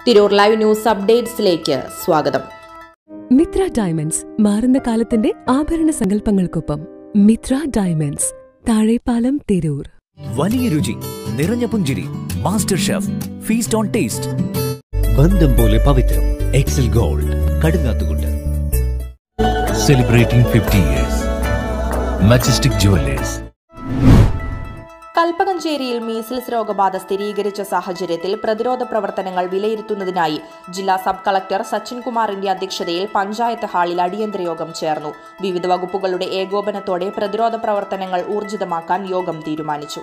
Tirur live news അപ്ഡേറ്റ്സിലേക്ക് സ്വാഗതം Mitra diamonds മാറുന്ന കാലത്തിന്റെ ആഭരണ സങ്കല്പങ്ങൾക്കൊപ്പം മിത്ര ഡയമണ്ട്സ് താഴെപ്പാലം തിരൂർ വലിയ രുചി നിറഞ്ഞ പുഞ്ചിരി master chef feast on taste ബന്ധം പോലെ പവിത്രം എക്സൽ ഗോൾഡ് കടുങ്ങാത്തുകൊണ്ട് celebrating fifty years majestic jewellers കൽപ്പകഞ്ചേരിയിൽ മീസിൽസ് രോഗബാധ സ്ഥിരീകരിച്ച സാഹചര്യത്തിൽ പ്രതിരോധ പ്രവർത്തനങ്ങൾ വിലയിരുത്തുന്നതിനായി ജില്ലാ സബ് കളക്ടർ സച്ചിൻ കുമാറിന്റെ അധ്യക്ഷതയിൽ പഞ്ചായത്ത് ഹാളിൽ അടിയന്തര യോഗം ചേർന്നു വിവിധ വകുപ്പുകളുടെ ഏകോപനത്തോടെ പ്രതിരോധ പ്രവർത്തനങ്ങൾ ഊർജിതമാക്കാൻ യോഗം തീരുമാനിച്ചു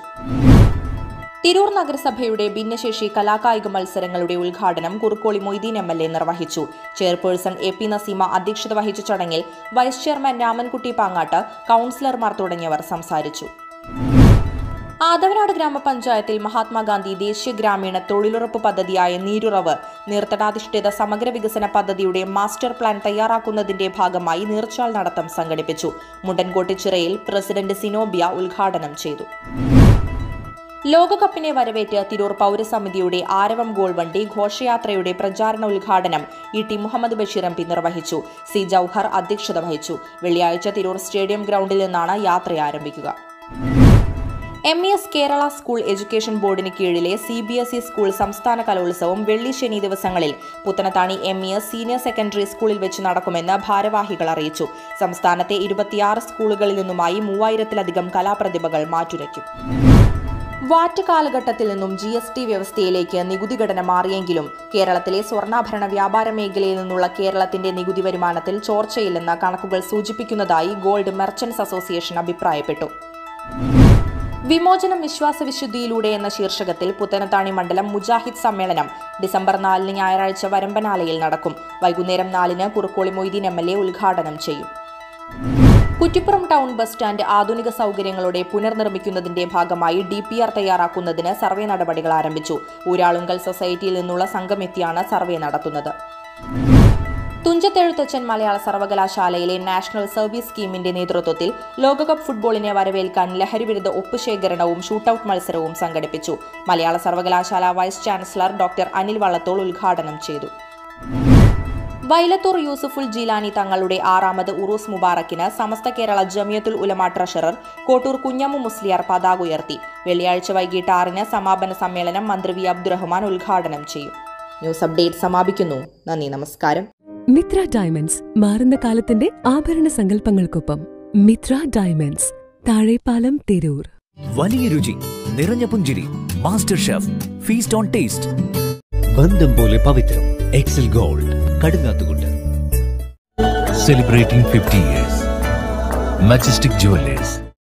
തിരൂർ നഗരസഭയുടെ ഭിന്നശേഷി കലാകായിക മത്സരങ്ങളുടെ ഉദ്ഘാടനം Kurukkoli Moideen M L A നിർവഹിച്ചു ചെയർപേഴ്സൺ എ പി നസീമ അധ്യക്ഷത വഹിച്ച ചടങ്ങിൽ വൈസ് ചെയർമാൻ രാമൻകുട്ടി പാങ്ങാട്ട് കൌൺസിലർമാർ തുടങ്ങിയവർ സംസാരിച്ചു ആദവനാട് ഗ്രാമപഞ്ചായത്തിൽ മഹാത്മാഗാന്ധി ദേശീയ ഗ്രാമീണ തൊഴിലുറപ്പ് പദ്ധതിയായ നീരുറവ് നീർത്തടാധിഷ്ഠിത സമഗ്ര വികസന പദ്ധതിയുടെ മാസ്റ്റർ പ്ലാൻ തയ്യാറാക്കുന്നതിന്റെ ഭാഗമായി നീർച്ചാൽ നടത്തം സംഘടിപ്പിച്ചു മുണ്ടൻകോട്ടിച്ചിറയിൽ പ്രസിഡന്റ് സിനോബിയ ഉദ്ഘാടനം ചെയ്തു ലോകകപ്പിനെ വരവേറ്റ് തിരൂർ പൗരസമിതിയുടെ ആരവം ഗോൾ വണ്ടി ഘോഷയാത്രയുടെ പ്രചാരണ ഉദ്ഘാടനം E T Muhammad Basheer M P നിർവഹിച്ചു സി ജൌഹർ അധ്യക്ഷത വഹിച്ചു വെള്ളിയാഴ്ച തിരൂർ സ്റ്റേഡിയം ഗ്രൗണ്ടിൽ നിന്നാണ് യാത്ര ആരംഭിക്കുക M E S Kerala school education ബോർഡിന് കീഴിലെ C B S E school സംസ്ഥാന കലോത്സവം വെള്ളി ശനി ദിവസങ്ങളിൽ Puthanathani M E S senior secondary സ്കൂളിൽ വെച്ച് നടക്കുമെന്ന് ഭാരവാഹികൾ അറിയിച്ചു സംസ്ഥാനത്തെ ഇരുപത്തിയാറ് സ്കൂളുകളിൽ നിന്നുമായി മൂവായിരത്തിലധികം കലാപ്രതിഭകൾ മാറ്റുരയ്ക്കും വാറ്റ് കാലഘട്ടത്തിൽ നിന്നും ജി എസ് ടി വ്യവസ്ഥയിലേക്ക് നികുതി ഘടന മാറിയെങ്കിലും കേരളത്തിലെ സ്വർണ്ണാഭരണ വ്യാപാര മേഖലയിൽ നിന്നുള്ള കേരളത്തിന്റെ നികുതി വരുമാനത്തിൽ ചോർച്ചയില്ലെന്ന് കണക്കുകൾ സൂചിപ്പിക്കുന്നതായി ഗോൾഡ് മെർച്ചന്റ്സ് അസോസിയേഷൻ അഭിപ്രായപ്പെട്ടു വിമോചനം വിശ്വാസവിശുദ്ധിയിലൂടെ എന്ന ശീർഷകത്തിൽ പുത്തനത്താണി മണ്ഡലം മുജാഹിദ് സമ്മേളനം ഡിസംബർ നാലിന് ഞായറാഴ്ച വരമ്പനാലയിൽ നടക്കും വൈകുന്നേരം നാലിന് Kurukkoli Moideen M L A ഉദ്ഘാടനം ചെയ്യും കുറ്റിപ്പുറം ടൗൺ ബസ് സ്റ്റാൻഡ് ആധുനിക സൗകര്യങ്ങളോടെ പുനർനിർമ്മിക്കുന്നതിന്റെ ഭാഗമായി ഡി പി ആർ തയ്യാറാക്കുന്നതിന് സർവേ നടപടികൾ ആരംഭിച്ചു ഊരാളുങ്കൽ സൊസൈറ്റിയിൽ നിന്നുള്ള സംഘമെത്തിയാണ് സർവേ നടത്തുന്നത് തുഞ്ചത്തെഴുത്തച്ഛൻ മലയാള സർവകലാശാലയിലെ നാഷണൽ സർവീസ് സ്കീമിന്റെ നേതൃത്വത്തിൽ ലോകകപ്പ് ഫുട്ബോളിനെ വരവേൽക്കാൻ ലഹരിവിരുദ്ധ ഒപ്പുശേഖരണവും ഷൂട്ടൌട്ട് മത്സരവും സംഘടിപ്പിച്ചു മലയാള സർവകലാശാല vice chancellor doctor Anil Vallathol ഉദ്ഘാടനം ചെയ്തു വൈലത്തൂർ യൂസുഫുൽ ജീലാനി തങ്ങളുടെ ആറാമത് ഉറൂസ് മുബാറക്കിന് സമസ്ത കേരള ജമിയത്തുൽ ഉലമ ട്രഷറർ കോട്ടൂർ കുഞ്ഞമ്മു മുസ്ലിയാർ പതാക ഉയർത്തി വെള്ളിയാഴ്ച വൈകിട്ട് ആറിന് സമാപന സമ്മേളനം മന്ത്രി വി അബ്ദുറഹ്മാൻ ഉദ്ഘാടനം ചെയ്യും ന്യൂസ് അപ്ഡേറ്റ് സമാപിക്കുന്നു നന്ദി നമസ്കാരം മിത്ര ഡയമണ്ട്സ് മാറുന്ന കാലത്തിന്റെ ആഭരണ സങ്കല്പങ്ങൾക്കൊപ്പം മിത്ര ഡയമണ്ട്സ് താഴെപ്പാലം തിരൂർ വലിയ രുചി നിറഞ്ഞ പുഞ്ചിരി master chef feast on taste ബന്ധം പോലെ പവിത്രം എക്സൽ ഗോൾഡ് കടുങ്ങാത്തുകൊണ്ട് celebrating fifty years majestic jewellers